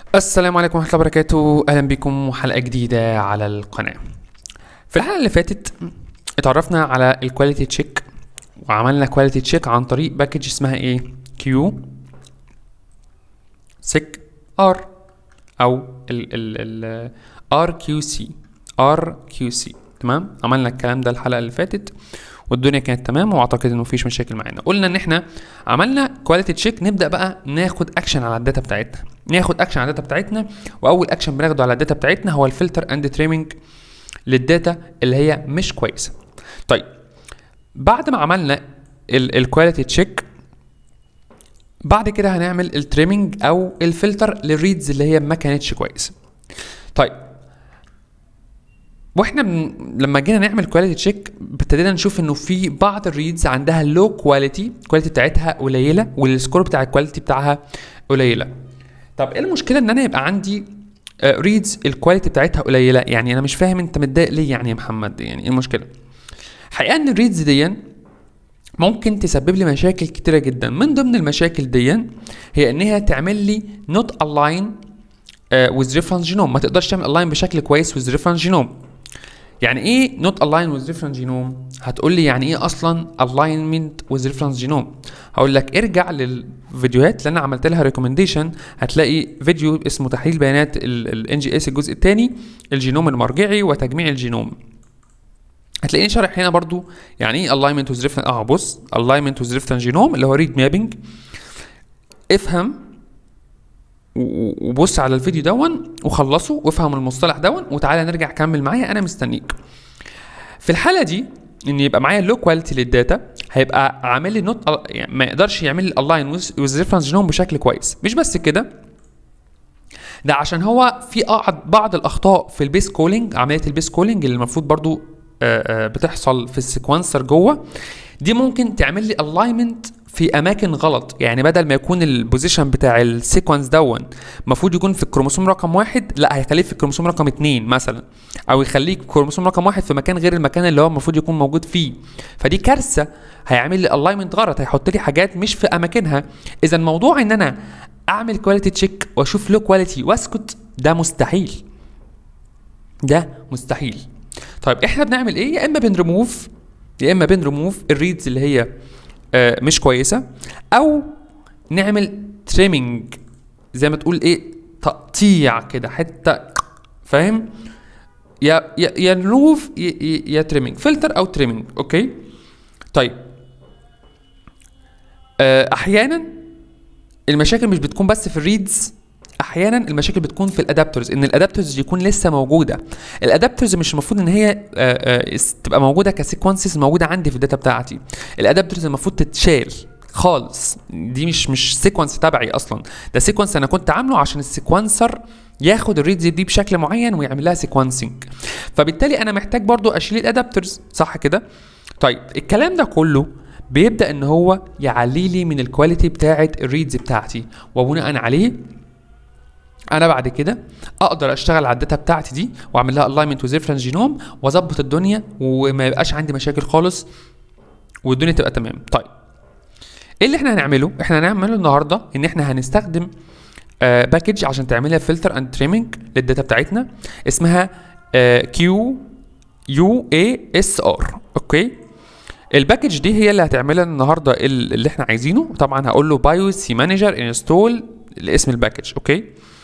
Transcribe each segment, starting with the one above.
السلام عليكم ورحمة الله وبركاته أهلا بكم وحلقة جديدة على القناة في الحلقة اللي فاتت اتعرفنا على الكواليتي تشيك وعملنا كواليتي تشيك عن طريق باكج اسمها ايه كيو سيك ار او ال ال ال ار كيو سي ار كيو سي تمام عملنا الكلام ده الحلقة اللي فاتت والدنيا كانت تمام واعتقد انه مفيش مشاكل معانا قلنا ان احنا عملنا كواليتي تشيك نبدا بقى ناخد اكشن على الداتا بتاعتنا ناخد اكشن على الداتا بتاعتنا واول اكشن بناخده على الداتا بتاعتنا هو الفلتر اند تريمنج للداتا اللي هي مش كويسه طيب بعد ما عملنا الكواليتي تشيك بعد كده هنعمل التريمنج او الفلتر للريدز اللي هي ما كانتش كويسه طيب واحنا بن... لما جينا نعمل كواليتي تشيك ابتدينا نشوف انه في بعض الريدز عندها لو كواليتي الكواليتي بتاعتها قليله والسكور بتاع الكواليتي بتاعها قليله طب ايه المشكله ان انا يبقى عندي ريدز الكواليتي بتاعتها قليله يعني انا مش فاهم انت متضايق ليه يعني يا محمد يعني ايه المشكله حقيقه ان الريدز دي ممكن تسبب لي مشاكل كتيره جدا من ضمن المشاكل دي هي ان هي تعمل لي نوت الاين with reference genome ما تقدرش تعمل الاين بشكل كويس with reference genome يعني ايه not align with different genome هتقول لي يعني ايه اصلا alignment with reference genome هقول لك ارجع للفيديوهات اللي انا عملت لها ريكومنديشن هتلاقي فيديو اسمه تحليل بيانات الان جي اس الجزء الثاني الجينوم المرجعي وتجميع الجينوم هتلاقيني شارح هنا برضو يعني ايه alignment with reference اه بص alignment with reference genome اللي هو read mapping افهم وبص على الفيديو دون وخلصه وافهم المصطلح دون وتعالى نرجع كمل معايا انا مستنيك في الحاله دي ان يبقى معايا لو كواليتي للداتا هيبقى عامل لي نوت يعني ما يقدرش يعمل لي الاين ويز ريفرنس جينوم بشكل كويس مش بس كده ده عشان هو في بعض الاخطاء في البيس كولينج عمليه البيس كولينج اللي المفروض برضو بتحصل في السيكونسر جوه دي ممكن تعمل لي الاينمنت في اماكن غلط يعني بدل ما يكون البوزيشن بتاع السيكونس دون المفروض يكون في الكروموسوم رقم واحد لا هيخليه في الكروموسوم رقم اتنين مثلا او يخليه الكروموسوم رقم واحد في مكان غير المكان اللي هو المفروض يكون موجود فيه فدي كارثه هيعمل لي الاينمنت غلط هيحط لي حاجات مش في اماكنها اذا الموضوع ان انا اعمل كواليتي تشيك واشوف لو كواليتي واسكت ده مستحيل ده مستحيل طيب احنا بنعمل ايه يا اما بنريموف يا اما بنريموف الريدز اللي هي آه مش كويسه او نعمل تريمنج زي ما تقول ايه تقطيع كده حته فاهم يا يا يا نروف يا, يا تريمنج فلتر او تريمنج اوكي طيب آه احيانا المشاكل مش بتكون بس في الريدز احيانا المشاكل بتكون في الادابترز ان الادابترز يكون لسه موجوده الادابترز مش المفروض ان هي آآ آآ تبقى موجوده كسيكونسز موجوده عندي في الداتا بتاعتي الادابترز المفروض تتشال خالص دي مش مش سيكونس تبعي اصلا ده سيكونس انا كنت عامله عشان السيكونسر ياخد الريدز دي بشكل معين ويعمل لها سيكونسنج فبالتالي انا محتاج برضو اشيل الادابترز صح كده طيب الكلام ده كله بيبدا ان هو يعلي لي من الكواليتي بتاعه الريدز بتاعتي وبناء عليه انا بعد كده اقدر اشتغل على الداتا بتاعتي دي واعمل لها الاينمنت وذ ريفرنس جينوم واظبط الدنيا وما يبقاش عندي مشاكل خالص والدنيا تبقى تمام طيب ايه اللي احنا هنعمله احنا هنعمله النهارده ان احنا هنستخدم آه باكج عشان تعملها فلتر اند تريمنج للداتا بتاعتنا اسمها كيو يو اي اس ار اوكي الباكج دي هي اللي هتعملها النهارده اللي احنا عايزينه طبعا هقول له بايو سي مانجر انستول لاسم الباكج اوكي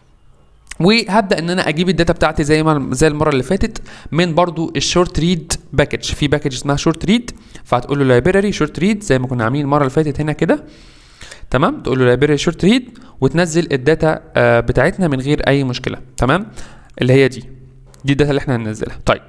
وهبدا ان انا اجيب الداتا بتاعتي زي ما زي المره اللي فاتت من برضو الشورت ريد باكج في باكج اسمها شورت ريد فهتقول له لايبراري شورت ريد زي ما كنا عاملين المره اللي فاتت هنا كده تمام تقول له لايبراري شورت ريد وتنزل الداتا آه بتاعتنا من غير اي مشكله تمام اللي هي دي دي الداتا اللي احنا هننزلها طيب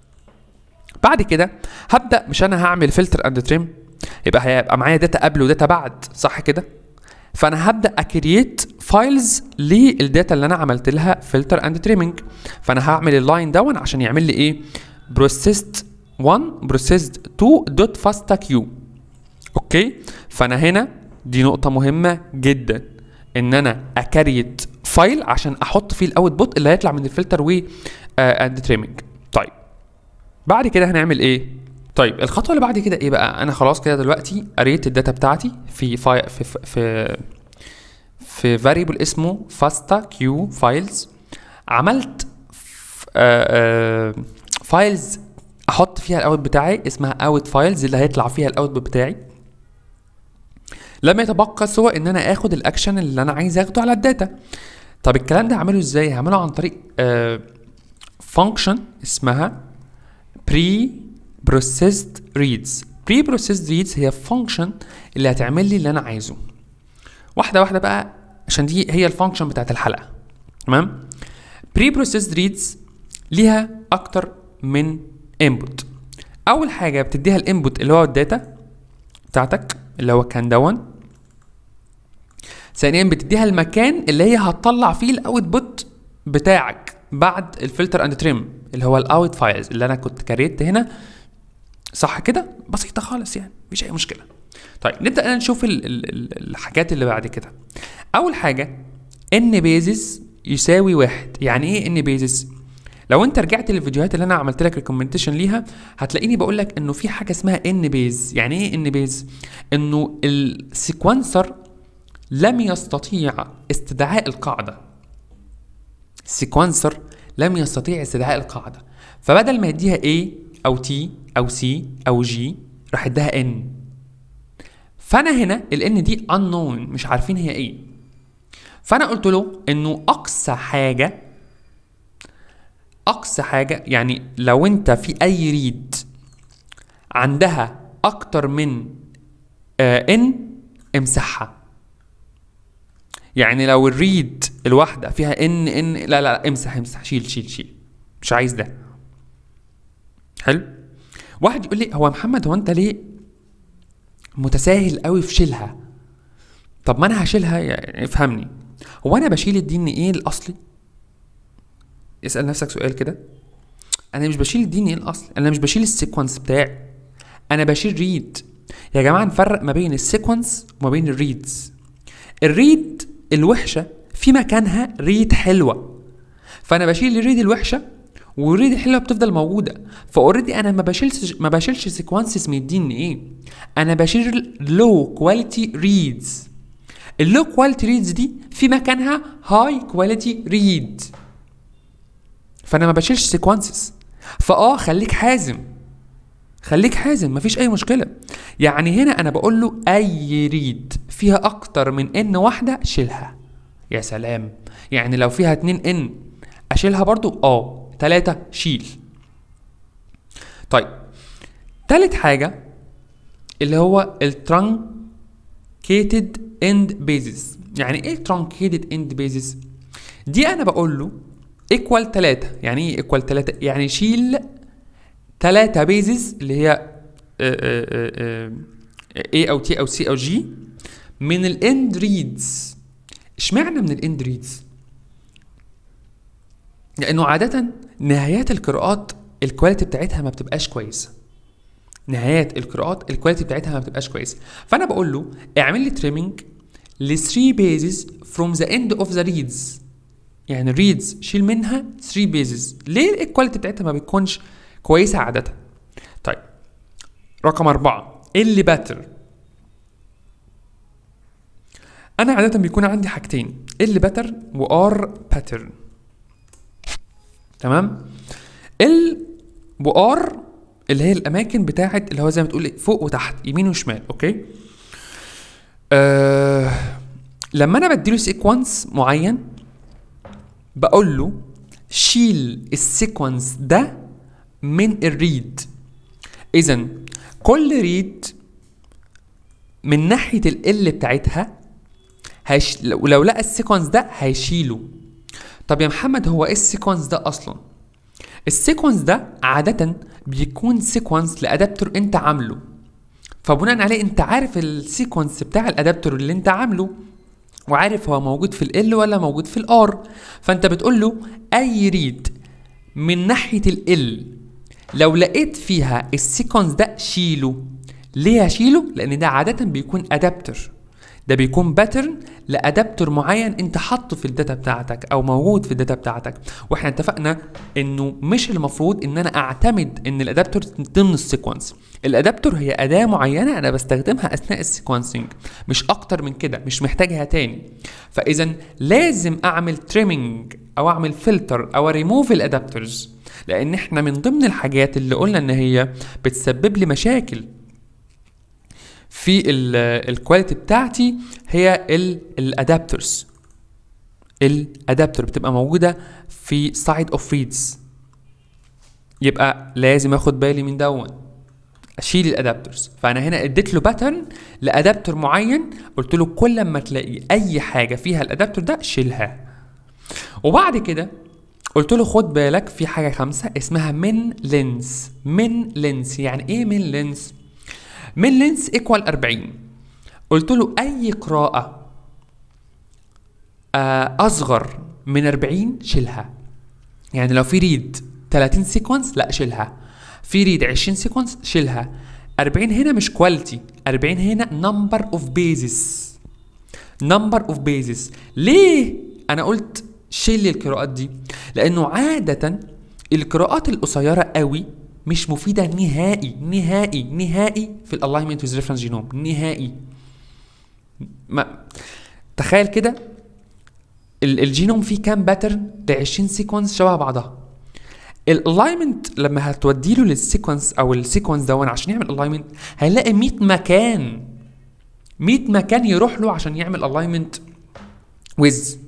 بعد كده هبدا مش انا هعمل فلتر اند تريم يبقى هيبقى معايا داتا قبل وداتا بعد صح كده فانا هبدا اكريت فايلز للداتا اللي انا عملت لها فلتر اند تريمنج فانا هعمل اللاين دون عشان يعمل لي ايه بروسيسد 1 بروسيسد 2 دوت فاستا كيو اوكي فانا هنا دي نقطه مهمه جدا ان انا اكريت فايل عشان احط فيه الاوت بوت اللي هيطلع من الفلتر و اند تريمنج طيب بعد كده هنعمل ايه طيب الخطوه اللي بعد كده ايه بقى انا خلاص كده دلوقتي قريت الداتا بتاعتي في في في, في في variable اسمه fasta q files عملت فايلز احط فيها الاوت بتاعي اسمها اوت فايلز اللي هيطلع فيها الاوت بتاعي لما يتبقى سوى ان انا اخد الاكشن اللي انا عايز اخده على الداتا طب الكلام ده هعمله ازاي هعمله عن طريق فانكشن اسمها pre processed reads pre processed reads هي فانكشن اللي هتعمل لي اللي انا عايزه واحده واحده بقى عشان دي هي الفانكشن بتاعت الحلقه تمام pre processed reads ليها اكتر من input اول حاجه بتديها الانبوت اللي هو الداتا بتاعتك اللي هو كان دون ثانيا بتديها المكان اللي هي هتطلع فيه الاوتبوت بتاعك بعد الفلتر اند تريم اللي هو الاوت فايلز اللي انا كنت كريت هنا صح كده بسيطه خالص يعني مفيش اي مشكله طيب نبدا انا نشوف ال ال ال الحاجات اللي بعد كده اول حاجه ان بيزس يساوي واحد يعني ايه ان بيزس لو انت رجعت للفيديوهات اللي انا عملت لك ريكومنديشن ليها هتلاقيني بقول لك انه في حاجه اسمها ان بيز يعني ايه ان بيز انه السيكونسر لم يستطيع استدعاء القاعده السيكونسر لم يستطيع استدعاء القاعده فبدل ما يديها A او T او C او G راح اداها N فانا هنا ال N دي unknown مش عارفين هي ايه فانا قلت له انه اقصى حاجه اقصى حاجه يعني لو انت في اي ريد عندها اكتر من آه ان امسحها يعني لو الريد الواحده فيها ان ان لا لا, لا امسح امسح شيل شيل شيل مش عايز ده حلو واحد يقول لي هو محمد هو انت ليه متساهل قوي في شيلها طب ما انا هشيلها يعني افهمني هو انا بشيل الدي ان ايه الاصلي اسال نفسك سؤال كده انا مش بشيل الدي ان ايه الاصلي انا مش بشيل السيكونس بتاعي انا بشيل ريد يا جماعه نفرق ما بين السيكونس وما بين الريدز الريد الوحشه في مكانها ريد حلوه فانا بشيل الريد الوحشه والريد الحلوه بتفضل موجوده فاوريدي انا ما بشيلش ما بشيلش سيكونسز من الدي ان ايه انا بشيل لو كواليتي ريدز اللو كواليتي ريدز دي في مكانها هاي كواليتي ريد فانا ما بشيلش سيكونسز فاه خليك حازم خليك حازم مفيش اي مشكله يعني هنا انا بقول له اي ريد فيها اكتر من ان واحده شيلها يا سلام يعني لو فيها اتنين ان اشيلها برضو اه تلاتة شيل طيب تالت حاجة اللي هو الترانكيتد اند بيزز يعني ايه truncated اند بيزز دي انا بقول له ايكوال 3 يعني ايه ايكوال 3 يعني شيل 3 بيزز اللي هي آه، آه، آه، A او T او C او G من الاند ريدز اشمعنى من الاند ريدز لانه عاده نهايات القراءات الكواليتي بتاعتها ما بتبقاش كويسه نهايات القراءات الكواليتي بتاعتها ما بتبقاش كويسه فانا بقول له اعمل لي تريمنج ل 3 بيزز فروم ذا اند اوف ذا ريدز يعني الريدز شيل منها 3 بيزز ليه الكواليتي بتاعتها ما بتكونش كويسه عاده طيب رقم أربعة اللي باتر أنا عادة بيكون عندي حاجتين اللي باتر وآر باترن تمام ال وآر اللي هي الأماكن بتاعت اللي هو زي ما تقول إيه، فوق وتحت يمين وشمال أوكي آه لما أنا بديله سيكونس معين بقول له شيل السيكونس ده من الريد اذا كل ريد من ناحيه ال بتاعتها هيش... لو لو لقى السيكونس ده هيشيله طب يا محمد هو ايه السيكونس ده اصلا السيكونس ده عاده بيكون سيكونس لادابتور انت عامله فبناء عليه انت عارف السيكونس بتاع الادابتور اللي انت عامله وعارف هو موجود في ال ولا موجود في الار فانت بتقول له اي ريد من ناحيه ال لو لقيت فيها السيكونس ده شيله ليه هشيله لان ده عاده بيكون ادابتر ده بيكون باترن لادابتور معين انت حاطه في الداتا بتاعتك او موجود في الداتا بتاعتك واحنا اتفقنا انه مش المفروض ان انا اعتمد ان الادابتور ضمن السيكونس الادابتور هي اداه معينه انا بستخدمها اثناء السيكونسنج مش اكتر من كده مش محتاجها تاني فاذا لازم اعمل تريمنج او اعمل فلتر او ريموف الادابتورز لان احنا من ضمن الحاجات اللي قلنا ان هي بتسبب لي مشاكل في الكواليتي بتاعتي هي الادابترز الادابتر بتبقى موجوده في سايد اوف ريدز يبقى لازم اخد بالي من دون اشيل الادابترز فانا هنا اديت له باترن لادابتر معين قلت له كل ما تلاقي اي حاجه فيها الادابتر ده شيلها وبعد كده قلت له خد بالك في حاجه خمسه اسمها من لينس من لينس يعني ايه من لينس من لينس ايكوال 40 قلت له اي قراءه آه، اصغر من 40 شيلها يعني لو في ريد 30 سيكونس لا شيلها في ريد 20 سيكونس شيلها 40 هنا مش كواليتي 40 هنا نمبر اوف بيزس نمبر اوف بيزس ليه انا قلت شيل لي القراءات دي لانه عاده القراءات القصيره قوي مش مفيده نهائي نهائي نهائي في الالاينمنت ويز ريفرنس جينوم نهائي ما تخيل كده ال- الجينوم فيه كام باترن ل 20 سيكونس شبه بعضها الالاينمنت لما هتودي له للسيكونس او السيكونس دون عشان يعمل الالاينمنت هيلاقي 100 مكان 100 مكان يروح له عشان يعمل الاينمنت ويز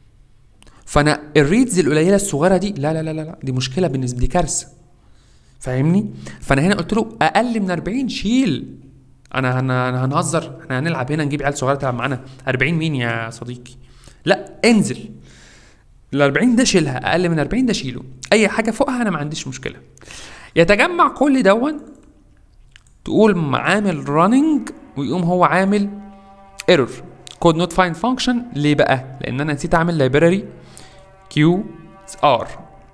فانا الريدز القليله الصغيره دي لا لا لا لا لا، دي مشكله بالنسبه لي كارثه فاهمني فانا هنا قلت له اقل من 40 شيل انا هن- أنا هنهزر احنا هنلعب هنا نجيب عيال صغيره تلعب معانا 40 مين يا صديقي لا انزل ال 40 ده شيلها اقل من 40 ده شيله اي حاجه فوقها انا ما عنديش مشكله يتجمع كل دون تقول عامل راننج ويقوم هو عامل ايرور كود نوت فايند فانكشن ليه بقى لان انا نسيت اعمل لايبراري كيو ار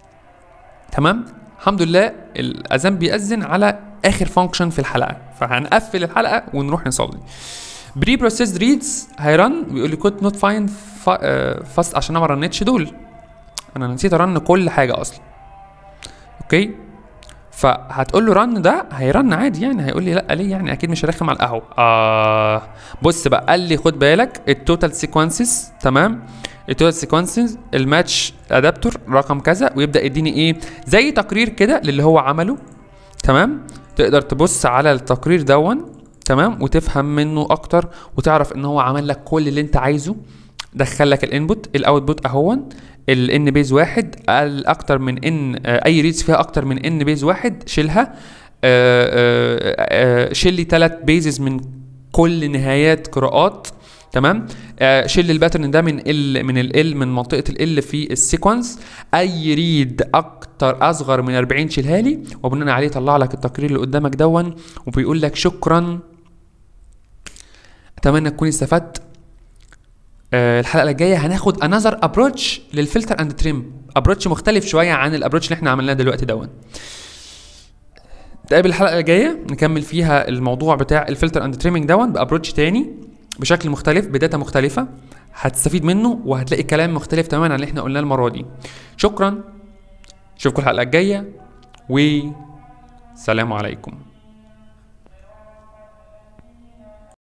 تمام الحمد لله الاذان بيأذن على اخر فانكشن في الحلقه فهنقفل الحلقه ونروح نصلي بري بروسيس ريدز هيرن ويقول لي كود نوت فايند فاست عشان انا ما رنتش دول انا نسيت ارن كل حاجه اصلا اوكي فهتقول له رن ده هيرن عادي يعني هيقول لي لا ليه يعني اكيد مش هرخم على القهوه اه بص بقى قال لي خد بالك التوتال سيكونسز تمام التوتال سيكونسز الماتش ادابتور رقم كذا ويبدا يديني ايه زي تقرير كده للي هو عمله تمام تقدر تبص على التقرير دون تمام وتفهم منه اكتر وتعرف ان هو عمل لك كل اللي انت عايزه دخل لك الانبوت الاوتبوت اهون الان بيز واحد قال اكتر من ان آه، اي ريدز فيها اكتر من ان بيز واحد شيلها آه، آه، آه، شيل لي ثلاث بيزز من كل نهايات قراءات تمام آه شيل الباترن ده من ال من ال من منطقه ال في السيكونس اي ريد اكتر اصغر من 40 شيلها لي وبناء عليه طلع لك التقرير اللي قدامك دون وبيقول لك شكرا اتمنى تكون استفدت آه، الحلقه الجايه هناخد انذر ابروتش للفلتر اند تريم ابروتش مختلف شويه عن الابروتش اللي احنا عملناه دلوقتي دون نتقابل الحلقه الجايه نكمل فيها الموضوع بتاع الفلتر اند تريمنج دون بابروتش تاني بشكل مختلف بداتا مختلفه هتستفيد منه وهتلاقي كلام مختلف تماما عن اللي احنا قلناه المره دي شكرا اشوفكم الحلقه الجايه وسلام عليكم